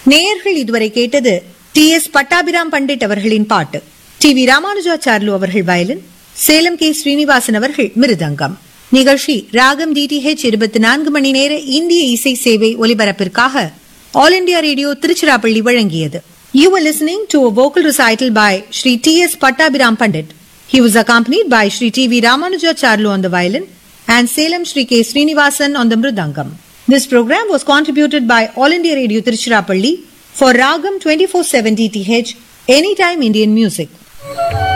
நேயர்கள் இதுவரை கேட்டது டி எஸ் பட்டாபிராம் பண்டிட் அவர்களின் பாட்டு டி வி ராமானுஜாச்சார்லு அவர்கள் வயலின் சேலம் கே ஸ்ரீனிவாசன் அவர்கள் மிருதங்கம் நிகழ்ச்சி ராகம் டிடிஹெச் இருபத்தி நான்கு மணி நேர இந்திய இசை சேவை ஒலிபரப்பிற்காக ஆல் இண்டியா ரேடியோ திருச்சிராப்பள்ளி வழங்கியது You were listening to a vocal recital by Sri T.S. Pattabhiram Pandit. He was accompanied by Sri T.V. Ramanujacharlu on the violin and Salem Sri K. Srinivasan on the mridangam. This program was contributed by All India Radio Tiruchirappalli for Ragam 2470 TH, Anytime Indian Music.